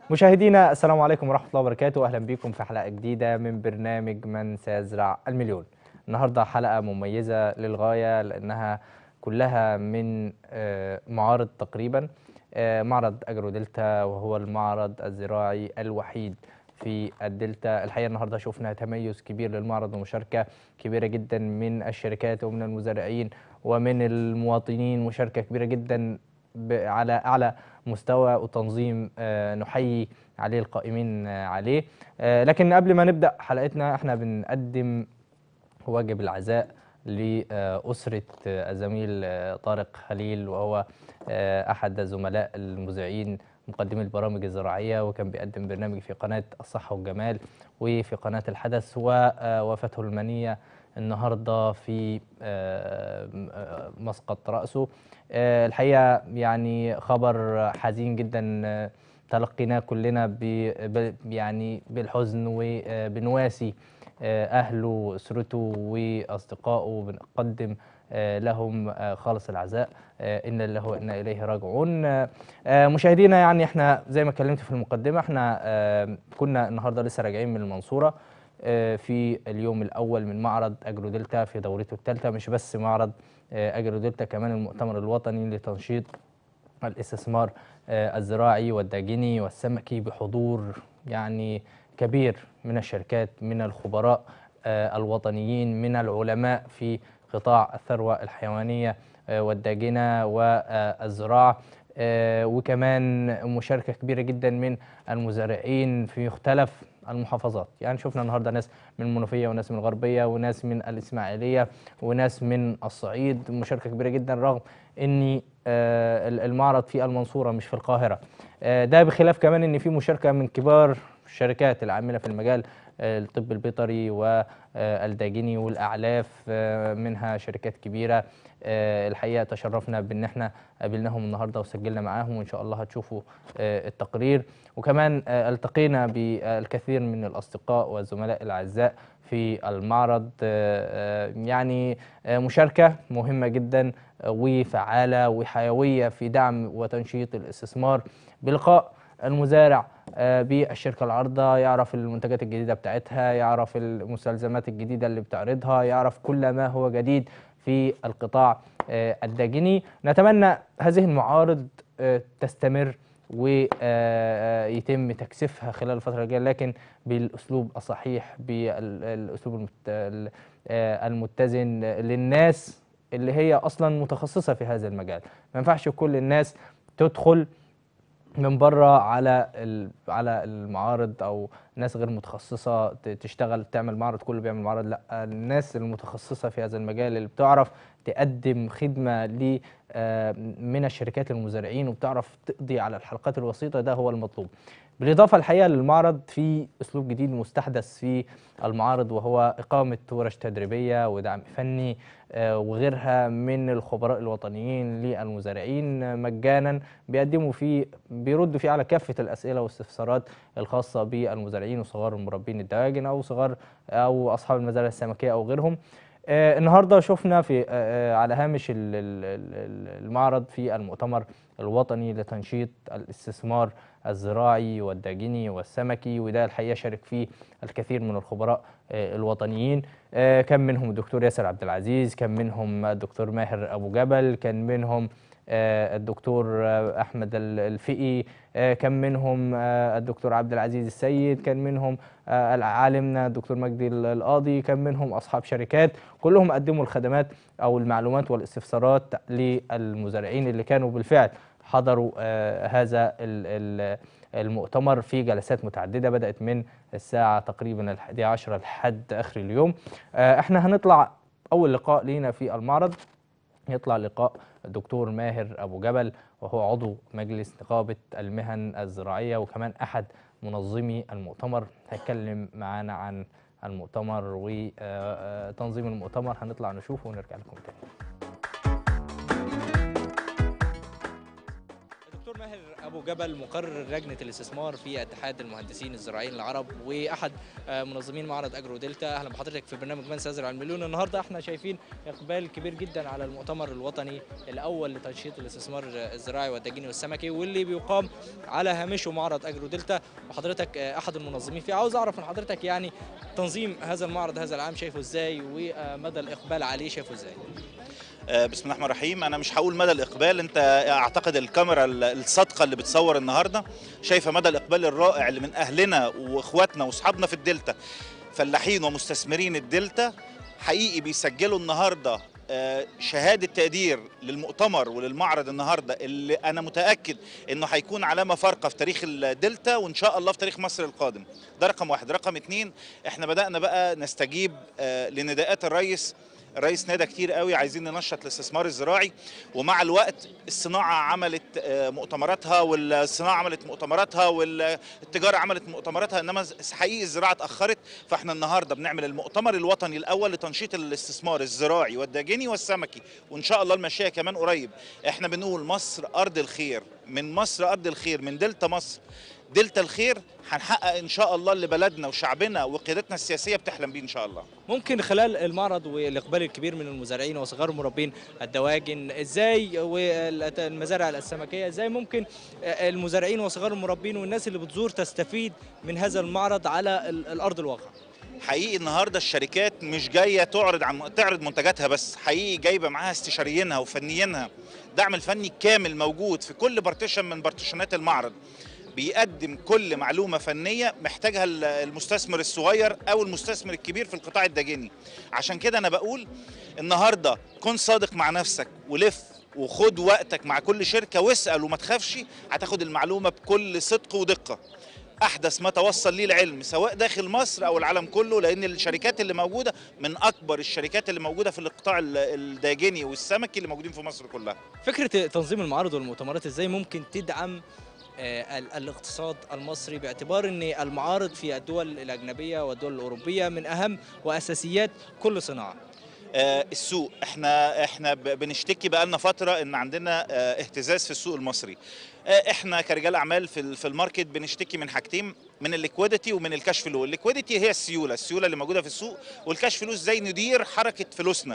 مشاهدينا السلام عليكم ورحمة الله وبركاته أهلا بكم في حلقة جديدة من برنامج من سيزرع المليون النهاردة حلقة مميزة للغاية لأنها كلها من آه، معارض تقريبا آه، معرض أجرو دلتا وهو المعرض الزراعي الوحيد في الدلتا الحقيقة النهاردة شفنا تميز كبير للمعرض ومشاركة كبيرة جدا من الشركات ومن المزارعين ومن المواطنين مشاركة كبيرة جدا ب- على أعلى مستوى وتنظيم آه، نحيي عليه القائمين آه، عليه آه، لكن قبل ما نبدأ حلقتنا احنا بنقدم واجب العزاء لأسرة آه، الزميل آه، طارق خليل وهو آه، أحد الزملاء المذيعين مقدمي البرامج الزراعية وكان بيقدم برنامج في قناة الصحة والجمال وفي قناة الحدث ووفاته المنية النهارده في آه، م- آه، مسقط رأسه آه، الحقيقة يعني خبر حزين جدا آه، تلقيناه كلنا ب ب- يعني بالحزن وبنواسي آه، أهله وأسرته وأصدقائه وبنقدم آه، لهم آه، خالص العزاء آه، إنا لله وإنا إليه راجعون آه، آه، مشاهدينا يعني احنا زي ما اتكلمت في المقدمة احنا آه، كنا النهارده لسه راجعين من المنصورة آه، في اليوم الأول من معرض أجرو دلتا في دورته الثالثة مش بس معرض آه، أجرو دلتا كمان المؤتمر الوطني لتنشيط الاستثمار آه، الزراعي والداجني والسمكي بحضور يعني كبير من الشركات من الخبراء آه، الوطنيين من العلماء في قطاع الثروة الحيوانية آه، والداجنة والزراعة آه، وكمان مشاركة كبيرة جدا من المزارعين في مختلف المحافظات يعني شفنا النهارده ناس من المنوفيه وناس من الغربيه وناس من الاسماعيليه وناس من الصعيد مشاركه كبيره جدا رغم ان آه، المعرض في المنصوره مش في القاهره آه، ده بخلاف كمان ان في مشاركه من كبار الشركات العامله في المجال آه، الطب البيطري والداجني والاعلاف آه، منها شركات كبيره آه، الحقيقه تشرفنا بان احنا قابلناهم النهارده وسجلنا معاهم وان شاء الله هتشوفوا آه، التقرير وكمان آه، التقينا بالكثير من الاصدقاء والزملاء الاعزاء في المعرض آه، آه، يعني آه، مشاركه مهمه جدا آه، وفعاله وحيويه في دعم وتنشيط الاستثمار بلقاء المزارع آه، بالشركه العارضه يعرف المنتجات الجديده بتاعتها يعرف المستلزمات الجديده اللي بتعرضها يعرف كل ما هو جديد في القطاع آه، الداجني نتمنى هذه المعارض آه، تستمر ويتم تكثيفها خلال الفترة الجاية لكن بالأسلوب الصحيح بالأسلوب المت- ال- آه، المتزن للناس اللي هي أصلا متخصصة في هذا المجال ما ينفعش كل الناس تدخل من بره على ال- على المعارض او ناس غير متخصصه ت- تشتغل تعمل معرض كله بيعمل معرض لا الناس المتخصصه في هذا المجال اللي بتعرف تقدم خدمه ل آه، من الشركات المزارعين وبتعرف تقضي على الحلقات الوسيطه ده هو المطلوب بالاضافه الحقيقه للمعرض في اسلوب جديد مستحدث في المعارض وهو اقامه ورش تدريبيه ودعم فني آه، وغيرها من الخبراء الوطنيين للمزارعين آه، مجانا بيقدموا فيه بيردوا فيه على كافه الاسئله والاستفسارات الخاصه بالمزارعين وصغار المربين الدواجن او صغار او اصحاب المزارع السمكيه او غيرهم آه، النهارده شفنا في آه، آه، على هامش ال- ال- ال- المعرض في المؤتمر الوطني لتنشيط الاستثمار الزراعي والداجني والسمكي وده الحقيقه شارك فيه الكثير من الخبراء آه، الوطنيين آه، كان منهم الدكتور ياسر عبد العزيز كان منهم الدكتور ماهر ابو جبل كان منهم آه، الدكتور آه، احمد ال- الفقي آه، كان منهم آه، الدكتور عبد العزيز السيد كان منهم آه، عالمنا الدكتور مجدي ال- القاضي كان منهم اصحاب شركات كلهم قدموا الخدمات او المعلومات والاستفسارات للمزارعين اللي كانوا بالفعل حضروا آه، هذا ال- ال- المؤتمر في جلسات متعدده بدات من الساعه تقريبا الحادية عشرة لحد اخر اليوم آه، احنا هنطلع اول لقاء لينا في المعرض يطلع لقاء الدكتور ماهر ابو جبل وهو عضو مجلس نقابه المهن الزراعيه وكمان احد منظمي المؤتمر هيتكلم معانا عن المؤتمر وتنظيم المؤتمر هنطلع نشوفه ونرجع لكم تاني دكتور ماهر ابو جبل مقرر لجنه الاستثمار في اتحاد المهندسين الزراعيين العرب واحد آه، منظمين معرض اجرو دلتا اهلا بحضرتك في برنامج من سيزرع المليون النهارده احنا شايفين اقبال كبير جدا على المؤتمر الوطني الاول لتنشيط الاستثمار الزراعي والدجيني والسمكي واللي بيقام على هامشه معرض اجرو دلتا وحضرتك آه، احد المنظمين فيه عاوز اعرف من حضرتك يعني تنظيم هذا المعرض هذا العام شايفه ازاي ومدى الاقبال عليه شايفه ازاي آه، بسم الله الرحمن الرحيم انا مش هقول مدى الاقبال انت اعتقد الكاميرا الصادقه اللي بتصور النهارده شايفه مدى الاقبال الرائع اللي من اهلنا واخواتنا واصحابنا في الدلتا فلاحين ومستثمرين الدلتا حقيقي بيسجلوا النهارده آه، شهاده تقدير للمؤتمر وللمعرض النهارده اللي انا متاكد انه هيكون علامه فارقه في تاريخ الدلتا وان شاء الله في تاريخ مصر القادم ده رقم واحد رقم اتنين احنا بدانا بقى نستجيب آه، لنداءات الرئيس الرئيس نادى كتير قوي عايزين ننشط الاستثمار الزراعي ومع الوقت الصناعه عملت آه، مؤتمراتها والصناعه عملت مؤتمراتها والتجاره عملت مؤتمراتها انما حقيقي الزراعه اتاخرت فاحنا النهارده بنعمل المؤتمر الوطني الاول لتنشيط الاستثمار الزراعي والداجني والسمكي وان شاء الله المشيه كمان قريب احنا بنقول مصر ارض الخير من مصر ارض الخير من دلتا مصر دلتا الخير هنحقق ان شاء الله اللي بلدنا وشعبنا وقيادتنا السياسيه بتحلم بيه ان شاء الله ممكن خلال المعرض والاقبال الكبير من المزارعين وصغار مربين الدواجن ازاي والمزارع السمكيه ازاي ممكن المزارعين وصغار المربين والناس اللي بتزور تستفيد من هذا المعرض على الارض الواقع حقيقي النهارده الشركات مش جايه تعرض عن تعرض منتجاتها بس حقيقي جايبه معاها استشاريينها وفنيينها الدعم الفني كامل موجود في كل بارتيشن من بارتيشنات المعرض بيقدم كل معلومه فنيه محتاجها المستثمر الصغير او المستثمر الكبير في القطاع الداجني عشان كده انا بقول النهارده كن صادق مع نفسك ولف وخد وقتك مع كل شركه واسال وما تخافش هتاخد المعلومه بكل صدق ودقه احدث ما توصل ليه العلم سواء داخل مصر او العالم كله لان الشركات اللي موجوده من اكبر الشركات اللي موجوده في القطاع الداجني والسمكي اللي موجودين في مصر كلها فكره تنظيم المعارض والمؤتمرات ازاي ممكن تدعم آه، الاقتصاد المصري باعتبار ان المعارض في الدول الاجنبيه والدول الاوروبيه من اهم واساسيات كل صناعه آه، السوق احنا احنا بنشتكي بقالنا فتره ان عندنا آه، اهتزاز في السوق المصري احنا كرجال اعمال في في الماركت بنشتكي من حاجتين من الليكويديتي ومن الكاش فلو الليكويديتي هي السيوله السيوله اللي موجوده في السوق والكاش فلو ازاي ندير حركه فلوسنا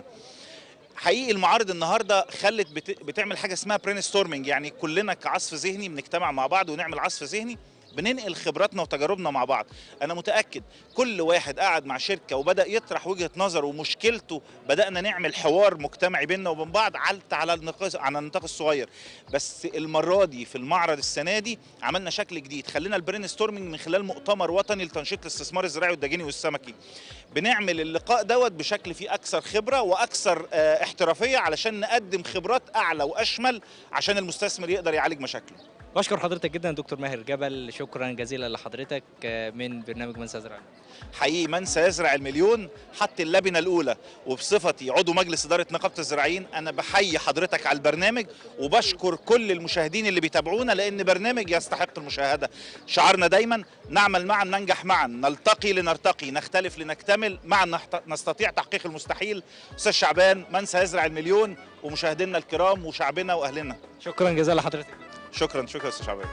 حقيقي المعارض النهارده خلت بتعمل حاجه اسمها برين ستورمنج يعني كلنا كعصف ذهني بنجتمع مع بعض ونعمل عصف ذهني بننقل خبراتنا وتجاربنا مع بعض انا متاكد كل واحد قعد مع شركه وبدا يطرح وجهه نظره ومشكلته بدانا نعمل حوار مجتمعي بيننا وبين بعض علت على النقاش على النطاق الصغير بس المره دي في المعرض السنه دي عملنا شكل جديد خلينا البرين ستورمنج من خلال مؤتمر وطني لتنشيط الاستثمار الزراعي والدجيني والسمكي بنعمل اللقاء دوت بشكل فيه اكثر خبره واكثر آه، احترافيه علشان نقدم خبرات اعلى واشمل عشان المستثمر يقدر يعالج مشاكله بشكر حضرتك جدا دكتور ماهر جبل شكرا جزيلا لحضرتك آه، من برنامج من سيزرع حقيقي من سيزرع المليون حط اللبنه الاولى وبصفتي عضو مجلس اداره نقابه الزراعيين انا بحيي حضرتك على البرنامج وبشكر كل المشاهدين اللي بيتابعونا لان برنامج يستحق المشاهده شعارنا دايما نعمل معا ننجح معا نلتقي لنرتقي نختلف لنكتمل معا نستطيع تحقيق المستحيل استاذ شعبان من سيزرع المليون ومشاهدينا الكرام وشعبنا واهلنا شكرا جزيلا لحضرتك شكرا شكرا استاذ شعبان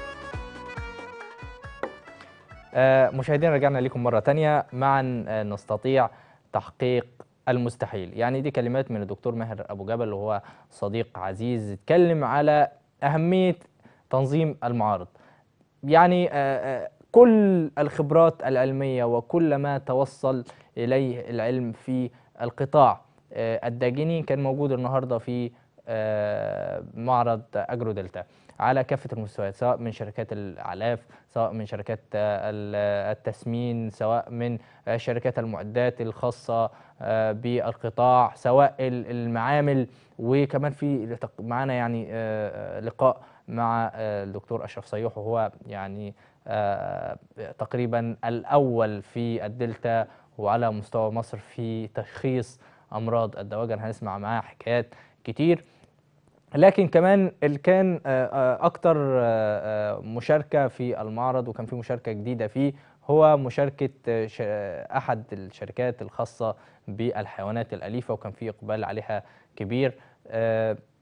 آه مشاهدينا رجعنا لكم مرة تانية معا آه نستطيع تحقيق المستحيل يعني دي كلمات من الدكتور ماهر أبو جبل وهو صديق عزيز اتكلم على أهمية تنظيم المعارض يعني آه, آه، كل الخبرات العلمية وكل ما توصل إليه العلم في القطاع آه، الداجني كان موجود النهاردة في آه، معرض أجرو دلتا على كافة المستويات سواء من شركات الأعلاف سواء من شركات التسمين سواء من شركات المعدات الخاصة آه، بالقطاع سواء المعامل وكمان في معانا يعني آه، لقاء مع الدكتور أشرف صيوح وهو يعني تقريبا الأول في الدلتا وعلى مستوى مصر في تشخيص أمراض الدواجن هنسمع معاه حكايات كتير لكن كمان اللي كان آه، آه، اكتر آه، مشاركه في المعرض وكان في مشاركه جديده فيه هو مشاركه احد الشركات الخاصه بالحيوانات الاليفه وكان في اقبال عليها كبير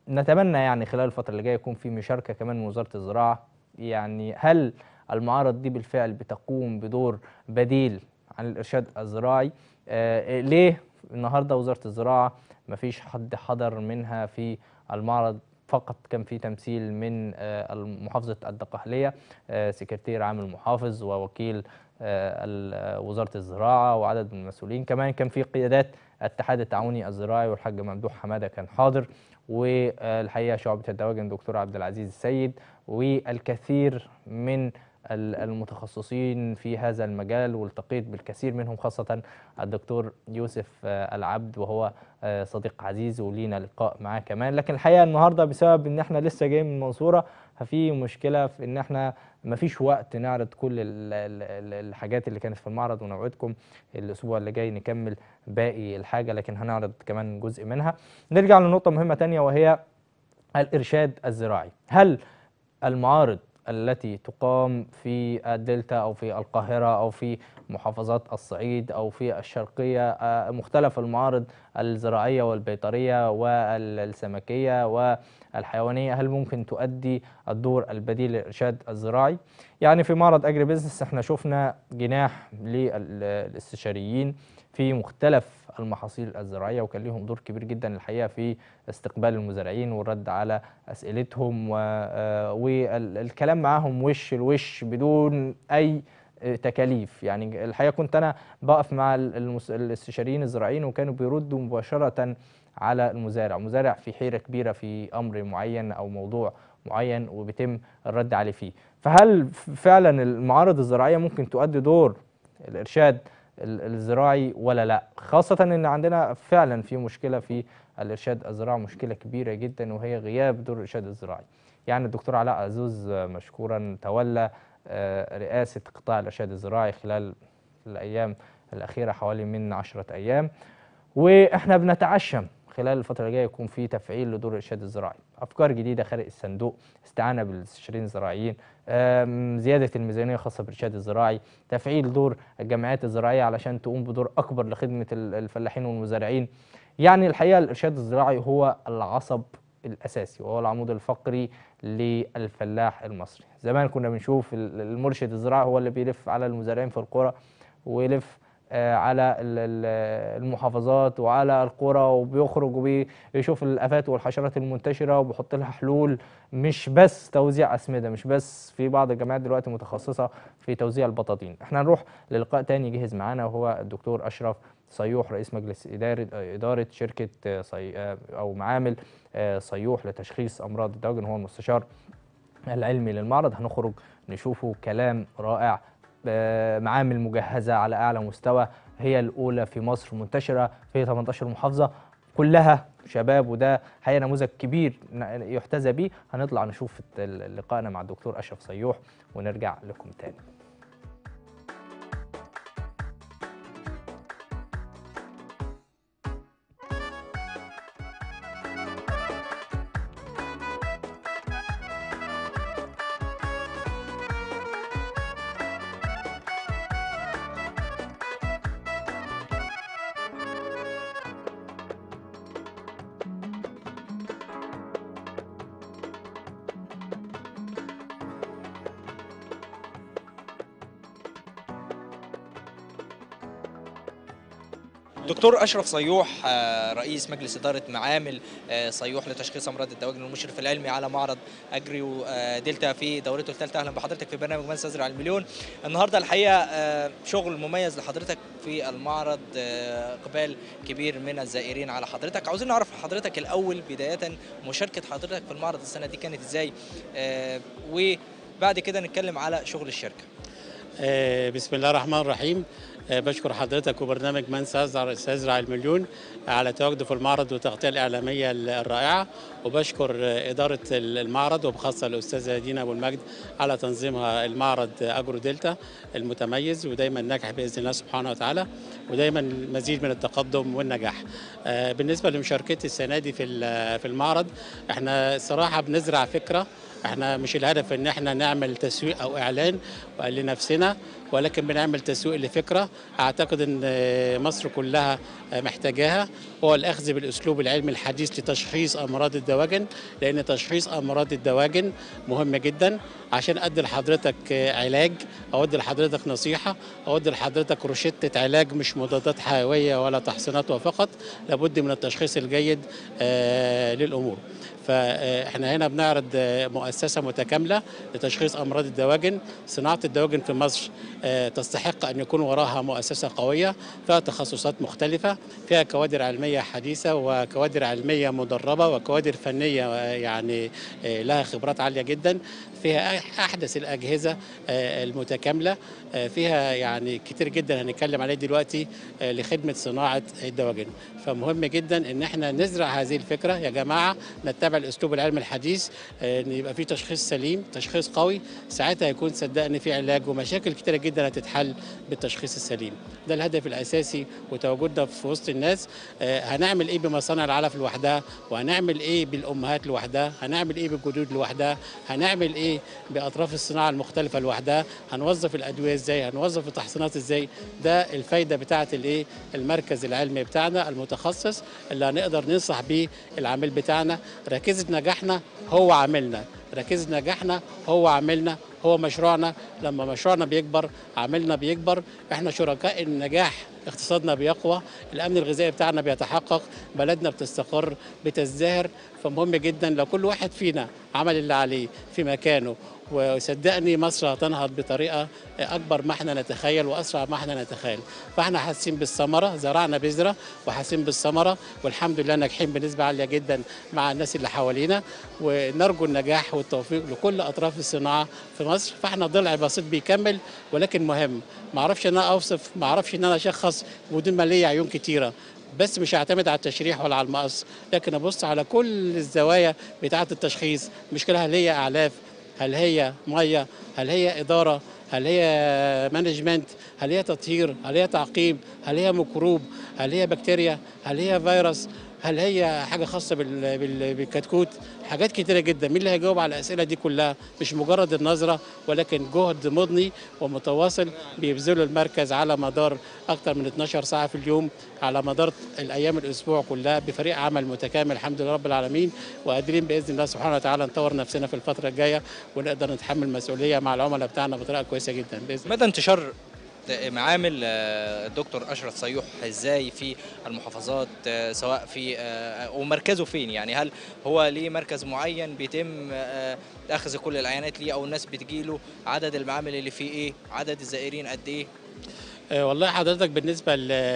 نتمنى يعني خلال الفترة اللي جاية يكون في مشاركة كمان من وزارة الزراعة يعني هل المعارض دي بالفعل بتقوم بدور بديل عن الإرشاد الزراعي آه ليه النهاردة وزارة الزراعة مفيش حد حضر منها في المعرض فقط كان في تمثيل من آه محافظة الدقهلية آه سكرتير عام المحافظ ووكيل آه وزارة الزراعة وعدد من المسؤولين كمان كان في قيادات الاتحاد التعاوني الزراعي والحاج ممدوح حمادة كان حاضر والحقيقة شعبة الدواجن دكتور عبد العزيز السيد والكثير من المتخصصين في هذا المجال والتقيت بالكثير منهم خاصة الدكتور يوسف العبد وهو صديق عزيز ولينا لقاء معاه كمان لكن الحقيقة النهاردة بسبب ان احنا لسه جايين من المنصورة ففي مشكلة في ان احنا مفيش وقت نعرض كل الحاجات اللي كانت في المعرض ونوعدكم الاسبوع اللي جاي نكمل باقي الحاجة لكن هنعرض كمان جزء منها نرجع لنقطة مهمة تانية وهي الإرشاد الزراعي هل المعارض التي تقام في الدلتا او في القاهره او في محافظات الصعيد او في الشرقيه مختلف المعارض الزراعيه والبيطريه والسمكيه والحيوانيه هل ممكن تؤدي الدور البديل للارشاد الزراعي؟ يعني في معرض اجري بزنس احنا شفنا جناح للاستشاريين في مختلف المحاصيل الزراعيه وكان لهم دور كبير جدا الحقيقه في استقبال المزارعين والرد على اسئلتهم والكلام معاهم وش الوش بدون اي تكاليف يعني الحقيقه كنت انا بقف مع الاستشاريين الزراعيين وكانوا بيردوا مباشره على المزارع مزارع في حيره كبيره في امر معين او موضوع معين وبيتم الرد عليه فيه فهل فعلا المعارض الزراعيه ممكن تؤدي دور الارشاد الزراعي ولا لا خاصة ان عندنا فعلا في مشكلة في الارشاد الزراعي مشكلة كبيرة جدا وهي غياب دور الارشاد الزراعي يعني الدكتور علاء عزوز مشكورا تولى رئاسة قطاع الارشاد الزراعي خلال الايام الاخيرة حوالي من عشرة ايام واحنا بنتعشم خلال الفترة الجاية يكون في تفعيل لدور الإرشاد الزراعي أفكار جديدة خارج الصندوق استعانة بالاستشاريين الزراعيين زيادة الميزانية الخاصة بالإرشاد الزراعي تفعيل دور الجمعيات الزراعية علشان تقوم بدور أكبر لخدمة الفلاحين والمزارعين يعني الحقيقة الإرشاد الزراعي هو العصب الأساسي وهو العمود الفقري للفلاح المصري زمان كنا بنشوف المرشد الزراعي هو اللي بيلف على المزارعين في القرى ويلف على المحافظات وعلى القرى وبيخرج وبيشوف الافات والحشرات المنتشره وبيحط لها حلول مش بس توزيع اسمده مش بس في بعض الجامعات دلوقتي متخصصه في توزيع البطاطين احنا هنروح للقاء تاني جهز معانا وهو الدكتور اشرف صيوح رئيس مجلس اداره اداره شركه صي او معامل صيوح لتشخيص امراض الدواجن هو المستشار العلمي للمعرض هنخرج نشوفه كلام رائع معامل مجهزة على أعلى مستوى هي الأولى في مصر منتشرة في 18 محافظة كلها شباب وده حقيقة نموذج كبير يحتذى به هنطلع نشوف لقائنا مع الدكتور أشرف صيوح ونرجع لكم تاني دكتور اشرف صيوح رئيس مجلس اداره معامل صيوح لتشخيص امراض الدواجن والمشرف العلمي على معرض اجري ودلتا في دورته الثالثه اهلا بحضرتك في برنامج من سيزرع المليون النهارده الحقيقه شغل مميز لحضرتك في المعرض اقبال كبير من الزائرين على حضرتك عاوزين نعرف حضرتك الاول بدايه مشاركه حضرتك في المعرض السنه دي كانت ازاي وبعد كده نتكلم على شغل الشركه بسم الله الرحمن الرحيم بشكر حضرتك وبرنامج من سيزرع المليون على تواجده في المعرض والتغطيه الاعلاميه الرائعه وبشكر اداره المعرض وبخاصه الاستاذه دينا ابو المجد على تنظيمها المعرض اجرو دلتا المتميز ودايما ناجح باذن الله سبحانه وتعالى ودايما مزيد من التقدم والنجاح. بالنسبه لمشاركتي السنه دي في في المعرض احنا صراحه بنزرع فكره احنا مش الهدف ان احنا نعمل تسويق او اعلان لنفسنا ولكن بنعمل تسويق لفكره اعتقد ان مصر كلها محتاجاها هو الاخذ بالاسلوب العلمي الحديث لتشخيص امراض الدواجن لان تشخيص امراض الدواجن مهم جدا عشان ادي لحضرتك علاج او ادي لحضرتك نصيحه او ادي لحضرتك روشته علاج مش مضادات حيويه ولا تحصينات وفقط لابد من التشخيص الجيد آه، للامور فاحنا هنا بنعرض آه، مؤسسه متكامله لتشخيص امراض الدواجن صناعه الدواجن في مصر آه، تستحق ان يكون وراها مؤسسه قويه فيها تخصصات مختلفه فيها كوادر علميه حديثه وكوادر علميه مدربه وكوادر فنيه آه، يعني آه، لها خبرات عاليه جدا فيها احدث الاجهزه آه، المتكامله آه، فيها يعني كتير جدا هنتكلم عليه دلوقتي آه، لخدمه صناعه الدواجن فمهم جدا ان احنا نزرع هذه الفكره يا جماعه نتبع الاسلوب العلمي الحديث آه، ان يبقى في تشخيص سليم تشخيص قوي ساعتها هيكون صدقني في علاج ومشاكل كتيره جدا هتتحل بالتشخيص السليم ده الهدف الاساسي وتواجدنا في وسط الناس آه، هنعمل ايه بمصانع العلف لوحدها وهنعمل ايه بالامهات لوحدها هنعمل ايه بالجدود لوحدها هنعمل ايه باطراف الصناعه المختلفه لوحدها هنوظف الادويه ازاي هنوظف التحصينات ازاي ده الفايده بتاعه الايه المركز العلمي بتاعنا المتخصص اللي هنقدر ننصح بيه العميل بتاعنا ركيزه نجاحنا هو عاملنا ركيزه نجاحنا هو عاملنا هو مشروعنا لما مشروعنا بيكبر عملنا بيكبر احنا شركاء النجاح اقتصادنا بيقوى الامن الغذائي بتاعنا بيتحقق بلدنا بتستقر بتزدهر فمهم جدا لو كل واحد فينا عمل اللي عليه في مكانه وصدقني مصر هتنهض بطريقه اكبر ما احنا نتخيل واسرع ما احنا نتخيل فاحنا حاسين بالثمره زرعنا بذره وحاسين بالثمره والحمد لله ناجحين بنسبه عاليه جدا مع الناس اللي حوالينا ونرجو النجاح والتوفيق لكل اطراف الصناعه في مصر فاحنا ضلع بسيط بيكمل ولكن مهم ما اعرفش ان انا اوصف ما اعرفش ان انا اشخص بدون ما ليا عيون كتيره بس مش هعتمد على التشريح ولا على المقص لكن ابص على كل الزوايا بتاعه التشخيص مشكله هل هي اعلاف هل هي ميه هل هي اداره هل هي مانجمنت هل هي تطهير هل هي تعقيم هل هي ميكروب هل هي بكتيريا هل هي فيروس هل هي حاجه خاصه بال- بال- بالكتكوت حاجات كتيره جدا مين اللي هيجاوب على الاسئله دي كلها مش مجرد النظره ولكن جهد مضني ومتواصل بيبذله المركز على مدار اكثر من 12 ساعه في اليوم على مدار الايام الاسبوع كلها بفريق عمل متكامل الحمد لله رب العالمين وقادرين باذن الله سبحانه وتعالى نطور نفسنا في الفتره الجايه ونقدر نتحمل مسؤوليه مع العملاء بتاعنا بطريقه كويسه جدا باذن الله مدى انتشار معامل آه، الدكتور اشرف صيوح ازاي في المحافظات آه، سواء في آه، ومركزه فين يعني هل هو ليه مركز معين بيتم آه، اخذ كل العينات ليه او الناس بتجيله عدد المعامل اللي فيه ايه عدد الزائرين قد ايه آه، والله حضرتك بالنسبة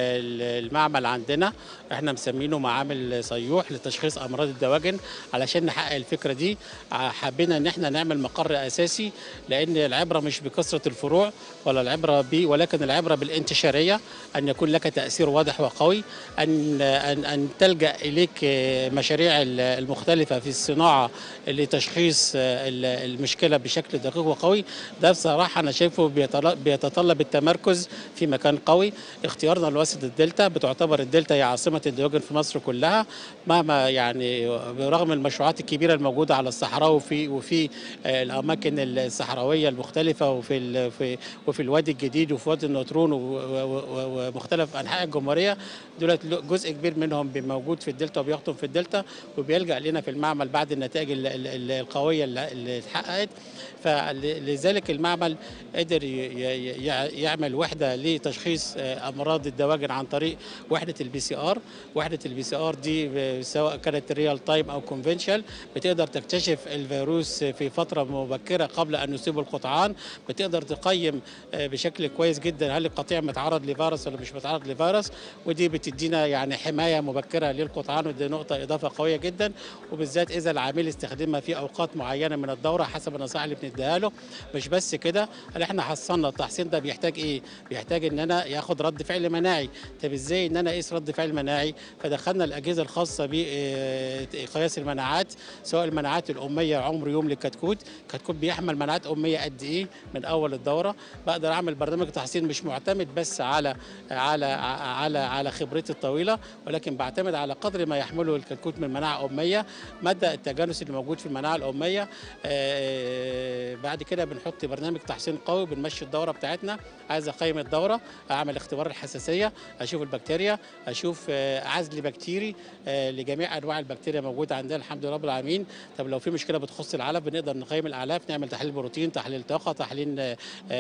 للمعمل عندنا احنا مسمينه معامل صيوح لتشخيص امراض الدواجن علشان نحقق الفكرة دي ع- حبينا ان احنا نعمل مقر اساسي لان العبرة مش بكثرة الفروع ولا العبرة ب ولكن العبرة بالانتشارية ان يكون لك تأثير واضح وقوي ان ان, أن تلجأ اليك آه، مشاريع ال- المختلفة في الصناعة لتشخيص آه، ال- المشكلة بشكل دقيق وقوي ده بصراحة أنا شايفه بيتل- بيتطلب التمركز في مكان قوي اختيارنا لوسط الدلتا بتعتبر الدلتا هي عاصمة الدواجن في مصر كلها مهما يعني برغم المشروعات الكبيرة الموجودة على الصحراء وفي وفي آه، الأماكن الصحراوية المختلفة وفي ال- في وفي الوادي الجديد وفي وادي النطرون و- و- و- ومختلف أنحاء الجمهورية دولت جزء كبير منهم بي- موجود في الدلتا وبيخطب في الدلتا وبيلجأ لنا في المعمل بعد النتائج ال- ال- ال- القوية اللي اللي اتحققت فلذلك المعمل قدر ي- ي- ي- يعمل وحده لتشخيص آه، امراض الدواجن عن طريق وحده البي سي ار وحده البي سي ار دي ب- سواء كانت ريال تايم او كونفنشال بتقدر تكتشف الفيروس في فتره مبكره قبل ان يصيب القطعان بتقدر تقيم آه، بشكل كويس جدا هل القطيع متعرض لفيروس ولا مش متعرض لفيروس ودي بتدينا يعني حمايه مبكره للقطعان ودي نقطه اضافه قويه جدا وبالذات اذا العميل استخدمها في اوقات معينه من الدوره حسب النصائح اللي بنديها له مش بس كده هل احنا حصلنا التحصين ده بيحتاج ايه بيحتاج ان انا ياخد رد فعل مناعي طب ازاي ان انا اقيس رد فعل مناعي فدخلنا الاجهزه الخاصه بقياس المناعات سواء المناعات الاميه عمر يوم للكتكوت كتكوت بيحمل مناعات اميه قد ايه من اول الدوره بقدر اعمل برنامج تحصين مش معتمد بس على على على على خبرتي الطويله ولكن بعتمد على قدر ما يحمله الكتكوت من مناعه اميه مدى التجانس اللي موجود في المناعه الاميه آه، بعد كده بنحط برنامج تحسين قوي بنمشي الدوره بتاعتنا عايز اقيم الدوره اعمل اختبار الحساسيه اشوف البكتيريا اشوف آه، عزل بكتيري آه، لجميع انواع البكتيريا موجوده عندنا الحمد لله رب العالمين طب لو في مشكله بتخص العلف بنقدر نقيم الاعلاف نعمل تحليل بروتين تحليل طاقه تحليل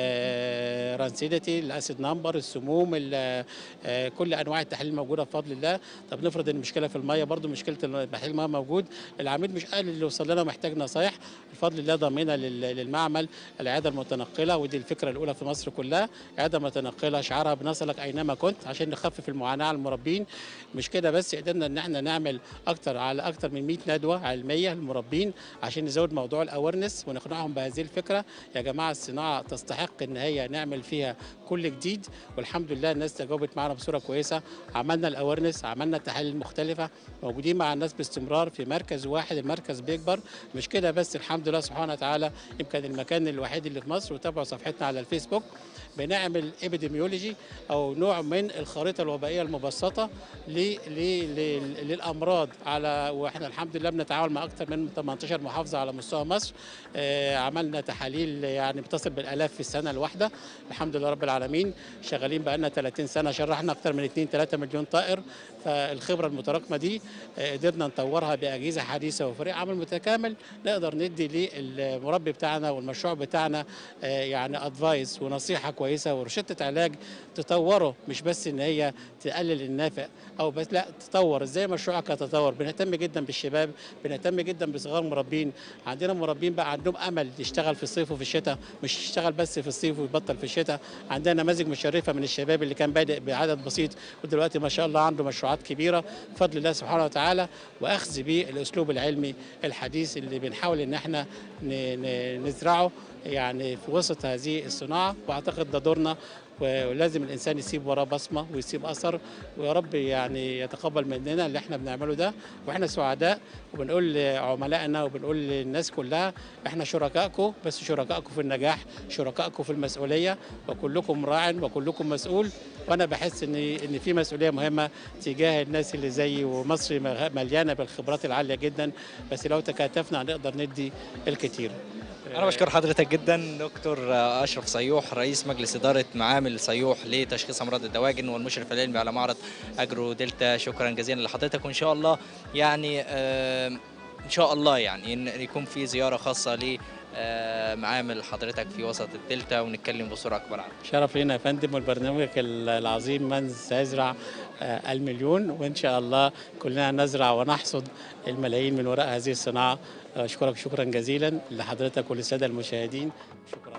رانسيديتي الاسيد نمبر السموم ال- آه، كل انواع التحاليل موجوده بفضل الله طب نفرض ان المشكله في الميه برضو مشكله تحليل الميه موجود العميل مش قال اللي وصل لنا محتاج نصايح بفضل الله ضمينا لل- للمعمل العياده المتنقله ودي الفكره الاولى في مصر كلها عياده متنقله شعارها بنصلك اينما كنت عشان نخفف المعاناه على المربين مش كده بس قدرنا ان احنا نعمل اكتر على اكتر من 100 ندوه علميه للمربين عشان نزود موضوع الاورنس ونقنعهم بهذه الفكره يا جماعه الصناعه تستحق ان هي نعمل فيها كل جديد والحمد لله الناس تجاوبت معنا بصوره كويسه عملنا الاورنس عملنا التحاليل المختلفه موجودين مع الناس باستمرار في مركز واحد المركز بيكبر مش كده بس الحمد لله سبحانه وتعالى يمكن المكان الوحيد اللي في مصر وتابعوا صفحتنا على الفيسبوك بنعمل ابيديميولوجي او نوع من الخريطه الوبائيه المبسطه ل- ل- ل- للامراض على واحنا الحمد لله بنتعاون مع اكثر من 18 محافظه على مستوى مصر آه، عملنا تحاليل يعني بتصل بالالاف في السنه الواحده الحمد لله رب العالمين شغالين بقالنا 30 سنه شرحنا اكثر من 2 3 مليون طائر فالخبره المتراكمه دي آه، قدرنا نطورها باجهزه حديثه وفريق عمل متكامل نقدر ندي للمربي بتاعنا والمشروع بتاعنا آه، يعني ادفايس ونصيحه كويسه ورشده علاج تطوره مش بس ان هي تقلل النافع او بس لا تطور ازاي مشروعك يتطور بنهتم جدا بالشباب بنهتم جدا بصغار المربين عندنا مربين بقى عندهم امل يشتغل في الصيف وفي الشتاء مش يشتغل بس في الصيف ويبطل في الشتاء عندنا نماذج مشرفه من الشباب اللي كان بادئ بعدد بسيط ودلوقتي ما شاء الله عنده مشروعات كبيره بفضل الله سبحانه وتعالى واخذ بالاسلوب العلمي الحديث اللي بنحاول ان احنا ن- ن- نزرعه يعني في وسط هذه الصناعه واعتقد ده دورنا ولازم الانسان يسيب وراه بصمه ويسيب اثر ويا رب يعني يتقبل مننا اللي احنا بنعمله ده واحنا سعداء وبنقول لعملائنا وبنقول للناس كلها احنا شركائكم بس شركائكم في النجاح شركائكم في المسؤوليه وكلكم راع وكلكم مسؤول وانا بحس ان ان في مسؤوليه مهمه تجاه الناس اللي زيي ومصر مليانه بالخبرات العاليه جدا بس لو تكاتفنا هنقدر ندي الكثير انا بشكر حضرتك جدا دكتور اشرف صيوح رئيس مجلس اداره معامل صيوح لتشخيص امراض الدواجن والمشرف العلمي على معرض اجرو دلتا شكرا جزيلا لحضرتك وان شاء الله يعني آه، ان شاء الله يعني ان يكون في زياره خاصه ل آه، معامل حضرتك في وسط الدلتا ونتكلم بصوره اكبر عنها شرف لينا يا فندم والبرنامج العظيم من سيزرع آه، المليون وان شاء الله كلنا نزرع ونحصد الملايين من وراء هذه الصناعه اشكرك شكرا جزيلا لحضرتك وللساده المشاهدين شكرا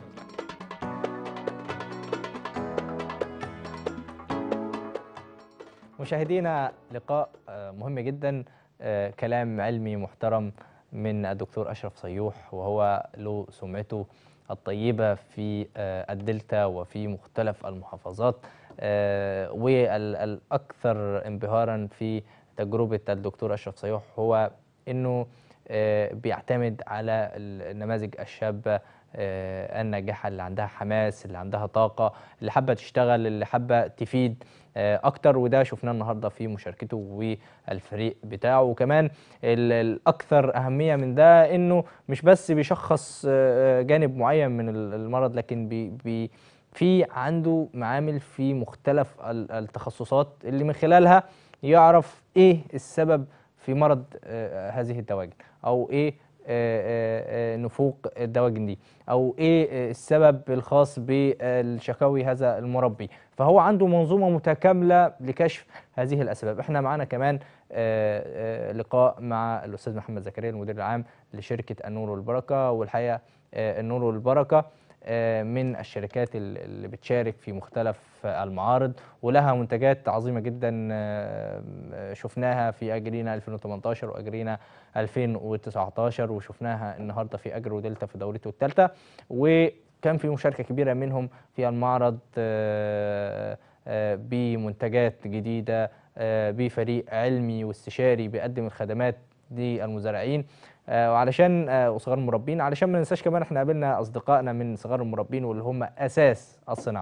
مشاهدينا لقاء آه، مهم جدا آه، كلام علمي محترم من الدكتور أشرف صيوح وهو له سمعته الطيبة في آه، الدلتا وفي مختلف المحافظات آه، والأكثر انبهارا في تجربة الدكتور أشرف صيوح هو أنه آه، بيعتمد على النماذج الشابة آه، الناجحة اللي عندها حماس اللي عندها طاقة اللي حابة تشتغل اللي حابة تفيد آه، اكتر وده شفناه النهارده في مشاركته والفريق بتاعه وكمان ال- الاكثر اهميه من ده انه مش بس بيشخص آه، جانب معين من ال- المرض لكن بي بي في عنده معامل في مختلف ال- التخصصات اللي من خلالها يعرف ايه السبب في مرض آه، هذه الدواجن او ايه آه، آه، آه، نفوق الدواجن دي او ايه آه، السبب الخاص بالشكاوي هذا المربي فهو عنده منظومه متكامله لكشف هذه الاسباب احنا معانا كمان آه، آه، لقاء مع الاستاذ محمد زكريا المدير العام لشركه النور والبركه والحقيقه آه، النور والبركه آه، من الشركات ال- اللي بتشارك في مختلف المعارض ولها منتجات عظيمه جدا آه، آه، شفناها في اجرينا 2018 واجرينا 2019 وشفناها النهارده في اجرو دلتا في دورته الثالثه وكان في مشاركه كبيره منهم في المعرض آه، آه، بمنتجات جديده آه، بفريق علمي واستشاري بيقدم الخدمات للمزارعين آه، وعلشان آه، وصغار المربين علشان ما ننساش كمان احنا قابلنا اصدقائنا من صغار المربين واللي هم اساس الصناعه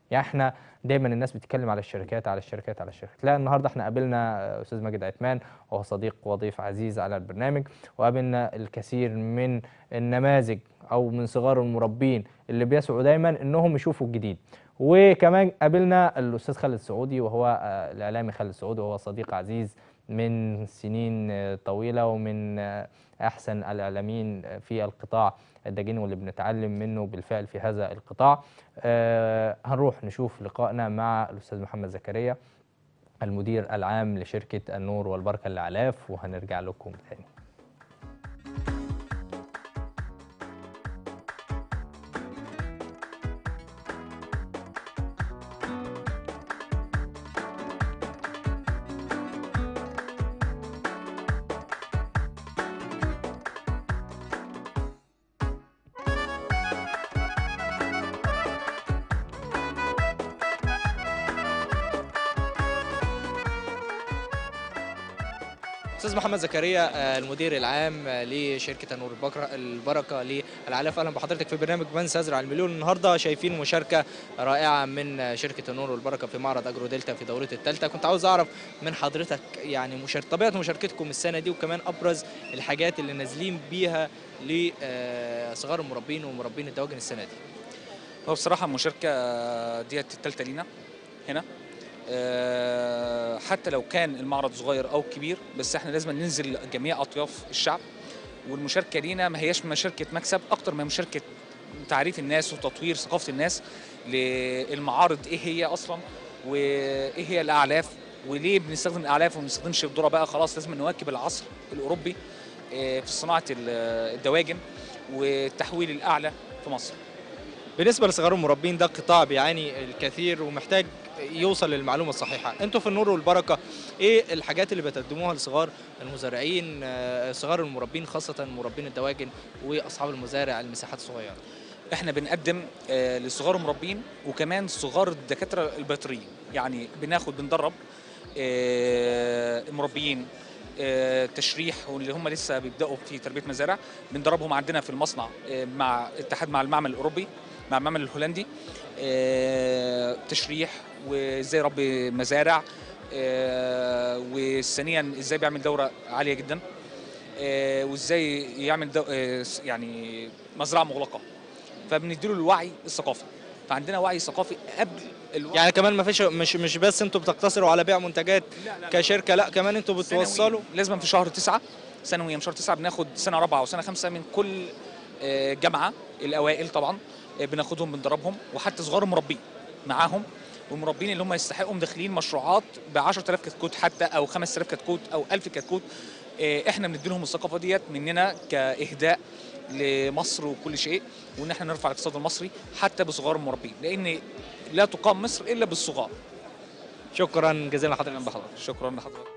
يعني احنا دايما الناس بتتكلم على الشركات على الشركات على الشركات لا النهارده احنا قابلنا آه، استاذ ماجد عثمان وهو صديق وضيف عزيز على البرنامج وقابلنا الكثير من النماذج او من صغار المربين اللي بيسعوا دايما انهم يشوفوا الجديد وكمان قابلنا الاستاذ خالد سعودي وهو آه، الاعلامي خالد سعودي وهو صديق عزيز من سنين آه، طويله ومن آه، احسن الاعلاميين في القطاع الداجيني واللي بنتعلم منه بالفعل في هذا القطاع آه، هنروح نشوف لقائنا مع الاستاذ محمد زكريا المدير العام لشركه النور والبركه للعلاف وهنرجع لكم تاني استاذ محمد زكريا آه، المدير العام آه، لشركه النور البكرة البركه للعلاف اهلا بحضرتك في برنامج من سيزرع المليون النهارده شايفين مشاركه رائعه من آه، شركه النور والبركه في معرض اجرو دلتا في دورته الثالثه كنت عاوز اعرف من حضرتك يعني مشار... طبيعه مشاركتكم السنه دي وكمان ابرز الحاجات اللي نازلين بيها لصغار المربين ومربين الدواجن السنه دي هو بصراحة المشاركة ديت التالتة لينا هنا آه، حتى لو كان المعرض صغير أو كبير بس احنا لازم ننزل جميع أطياف الشعب والمشاركة لينا ما هياش مشاركة مكسب أكتر من مشاركة تعريف الناس وتطوير ثقافة الناس للمعارض إيه هي أصلا وإيه هي الأعلاف وليه بنستخدم الأعلاف وما بنستخدمش الذرة بقى خلاص لازم نواكب العصر الأوروبي آه، في صناعة ال- الدواجن والتحويل الأعلى في مصر بالنسبه لصغار المربين ده قطاع بيعاني الكثير ومحتاج يوصل للمعلومه الصحيحه انتوا في النور والبركه ايه الحاجات اللي بتقدموها لصغار المزارعين آه، صغار المربين خاصه مربين الدواجن واصحاب المزارع المساحات الصغيره احنا بنقدم آه، لصغار المربين وكمان صغار الدكاتره البيطريين يعني بناخد بندرب آه، المربيين آه، تشريح واللي هم لسه بيبداوا في تربيه مزارع بندربهم عندنا في المصنع آه، مع اتحاد مع المعمل الاوروبي مع المعمل الهولندي آه، تشريح وازاي يربي مزارع آه، وثانيا ازاي بيعمل دوره عاليه جدا آه، وازاي يعمل دو... آه، يعني مزرعه مغلقه فبنديله الوعي الثقافي فعندنا وعي ثقافي قبل الوعي يعني كمان ما فيش مش مش بس انتوا بتقتصروا على بيع منتجات كشركه لا كمان انتوا بتوصلوا سنوياً. لازم في شهر تسعة سنويا شهر تسعة بناخد سنة رابعة وسنة خمسة من كل آه، جامعة الأوائل طبعا آه، بناخدهم بندربهم وحتى صغار المربين معاهم والمربين اللي هم يستحقوا داخلين مشروعات ب 10000 كتكوت حتى او 5000 كتكوت او 1000 كتكوت آه، احنا بنديلهم الثقافه ديت مننا كاهداء لمصر وكل شيء وان احنا نرفع الاقتصاد المصري حتى بصغار المربين لان لا تقام مصر الا بالصغار شكرا جزيلا لحضرتك بحضرتك شكرا لحضرتك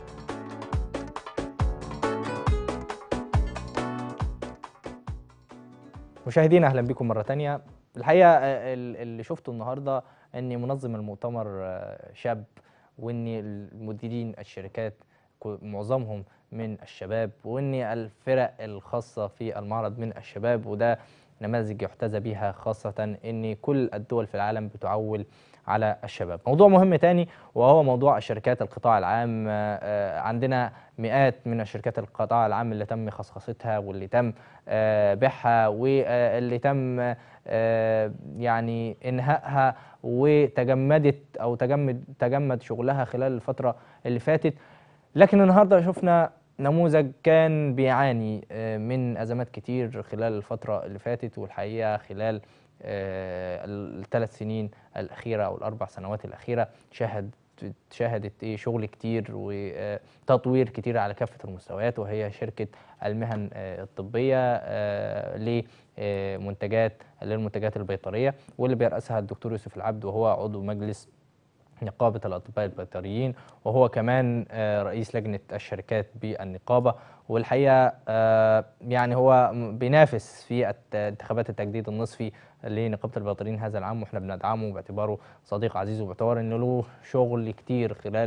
مشاهدينا اهلا بكم مره تانية الحقيقه آه، ال- اللي شفته النهارده ان منظم المؤتمر آه، شاب وان المديرين الشركات كو- معظمهم من الشباب وان الفرق الخاصه في المعرض من الشباب وده نماذج يحتذى بها خاصه ان كل الدول في العالم بتعول على الشباب موضوع مهم تاني وهو موضوع الشركات القطاع العام آه، آه، عندنا مئات من الشركات القطاع العام اللي تم خصخصتها واللي تم آه، بيعها واللي تم آه، يعني انهائها وتجمدت او تجمد تجمد شغلها خلال الفتره اللي فاتت لكن النهارده شفنا نموذج كان بيعاني آه، من ازمات كتير خلال الفتره اللي فاتت والحقيقه خلال الثلاث سنين الاخيره او الاربع سنوات الاخيره شهد شهدت ايه شغل كتير وتطوير كتير على كافه المستويات وهي شركه المهن آه، الطبيه آه، لمنتجات للمنتجات البيطريه واللي بيرأسها الدكتور يوسف العبد وهو عضو مجلس نقابة الأطباء البيطريين وهو كمان آه، رئيس لجنة الشركات بالنقابة والحقيقة آه، يعني هو م- بينافس في الت- انتخابات التجديد النصفي لنقابة البيطريين هذا العام واحنا بندعمه باعتباره صديق عزيز وباعتبار انه له شغل كتير خلال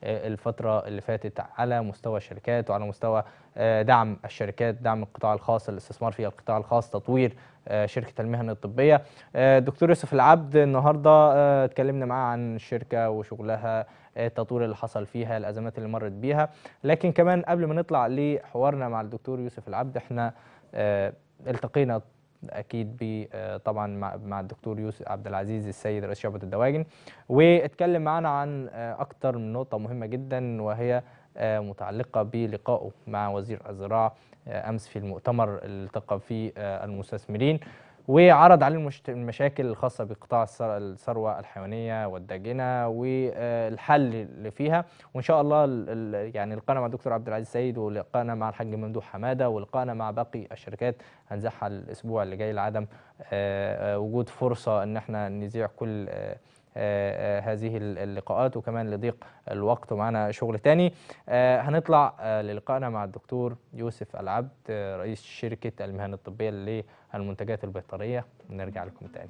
آه، الفترة اللي فاتت على مستوى الشركات وعلى مستوى آه، دعم الشركات دعم القطاع الخاص الاستثمار في القطاع الخاص تطوير آه، شركة المهن الطبية آه، دكتور يوسف العبد النهاردة آه، اتكلمنا معاه عن الشركة وشغلها آه، التطوير اللي حصل فيها الأزمات اللي مرت بيها لكن كمان قبل ما نطلع لحوارنا مع الدكتور يوسف العبد احنا آه، التقينا اكيد ب آه، طبعا مع مع الدكتور يوسف عبد العزيز السيد رئيس شعبة الدواجن واتكلم معنا عن آه، اكتر من نقطة مهمة جدا وهي آه، متعلقة بلقائه مع وزير الزراعة آه، امس في المؤتمر اللي التقى فيه آه، المستثمرين وعرض عليه المشت- المشاكل الخاصة بقطاع الثر- الثروة الحيوانية والداجنة والحل اللي فيها وإن شاء الله ال- ال- يعني لقانا مع الدكتور عبد العزيز سيد ولقانا مع الحاج ممدوح حمادة ولقانا مع باقي الشركات هنزعها الأسبوع اللي جاي لعدم آه، آه، وجود فرصة إن احنا نذيع كل آه، آه، آه، هذه ال- اللقاءات وكمان لضيق الوقت ومعنا شغل تاني آه، هنطلع آه، للقائنا مع الدكتور يوسف العبد آه، رئيس شركة المهن الطبية للمنتجات البيطرية ونرجع لكم تاني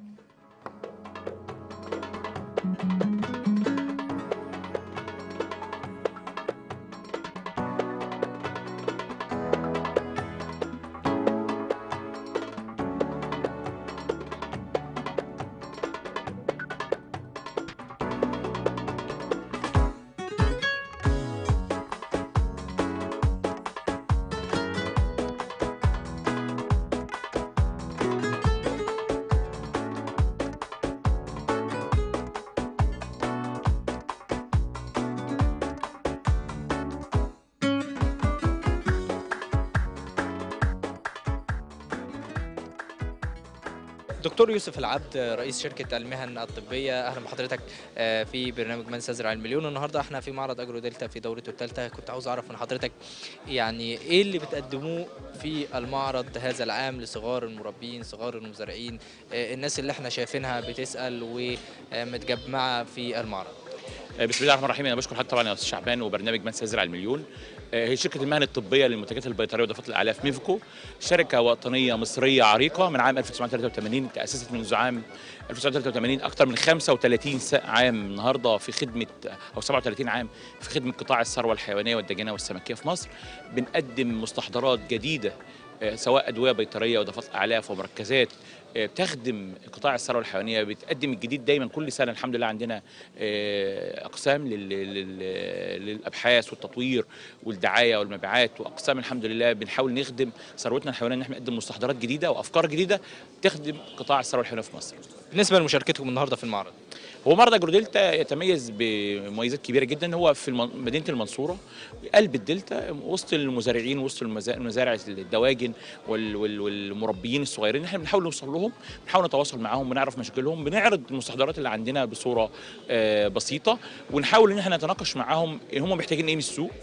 دكتور يوسف العبد رئيس شركة المهن الطبية أهلا بحضرتك آه، في برنامج من سيزرع المليون النهاردة احنا في معرض أجرو دلتا في دورته الثالثة كنت عاوز أعرف من حضرتك يعني إيه اللي بتقدموه في المعرض هذا العام لصغار المربين صغار المزارعين آه، الناس اللي احنا شايفينها بتسأل ومتجمعة في المعرض بسم الله الرحمن الرحيم انا بشكر حضرتك طبعا يا استاذ شعبان وبرنامج من سيزرع المليون آه، هي شركه المهن الطبيه للمنتجات البيطريه وضفات الاعلاف ميفكو شركه وطنيه مصريه عريقه من عام 1983 تاسست منذ عام 1983 اكثر من 35 س- عام النهارده في خدمه او 37 عام في خدمه قطاع الثروه الحيوانيه والدجاجه والسمكيه في مصر بنقدم مستحضرات جديده آه، سواء ادويه بيطريه واضافات اعلاف ومركزات آه، بتخدم قطاع الثروه الحيوانيه بتقدم الجديد دايما كل سنه الحمد لله عندنا آه، اقسام لل- لل- للابحاث والتطوير والدعايه والمبيعات واقسام الحمد لله بنحاول نخدم ثروتنا الحيوانيه ان احنا نقدم مستحضرات جديده وافكار جديده تخدم قطاع الثروه الحيوانيه في مصر. بالنسبة لمشاركتكم النهاردة في المعرض هو معرض اجرو دلتا يتميز بمميزات كبيره جدا هو في المن- مدينه المنصوره قلب الدلتا وسط المزارعين وسط المزا- المزارع الدواجن وال- وال- والمربيين الصغيرين احنا بنحاول نوصل لهم بنحاول نتواصل معاهم بنعرف مشاكلهم بنعرض المستحضرات اللي عندنا بصوره آه، بسيطه ونحاول ان احنا نتناقش معاهم هم محتاجين ايه من السوق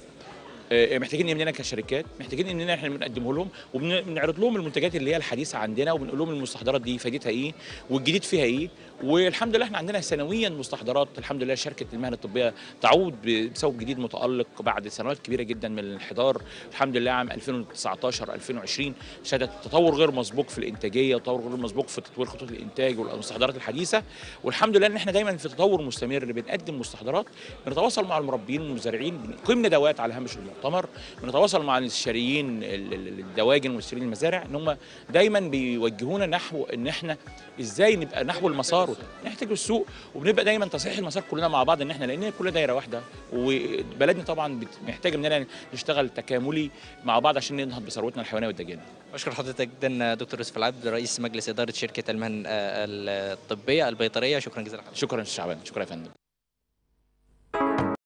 آه، محتاجين ايه مننا كشركات محتاجين ايه مننا احنا بنقدمه لهم وبنعرض لهم المنتجات اللي هي الحديثه عندنا وبنقول لهم المستحضرات دي فايدتها ايه والجديد فيها ايه والحمد لله احنا عندنا سنويا مستحضرات الحمد لله شركه المهن الطبيه تعود ب- بسبب جديد متالق بعد سنوات كبيره جدا من الانحدار الحمد لله عام 2019 2020 شهدت تطور غير مسبوق في الانتاجيه وتطور غير مسبوق في تطوير خطوط الانتاج والمستحضرات الحديثه والحمد لله ان احنا دايما في تطور مستمر بنقدم مستحضرات بنتواصل مع المربيين والمزارعين بنقيم ندوات على هامش المؤتمر بنتواصل مع الاستشاريين ال- ال- الدواجن والاستشاريين المزارع ان هم دايما بيوجهونا نحو ان احنا ازاي نبقى نحو المسار نحتاج السوق وبنبقى دايما تصحيح المسار كلنا مع بعض ان احنا لان كلنا دايره واحده وبلدنا طبعا بت- محتاجه مننا نشتغل تكاملي مع بعض عشان ننهض بثروتنا الحيوانيه والدجاجه بشكر حضرتك جدا دكتور يوسف العبد رئيس مجلس إدارة شركة المهن آه، الطبية البيطرية شكرا جزيلا لحضرتك شكرا يا أستاذ شعبان شكرا يا فندم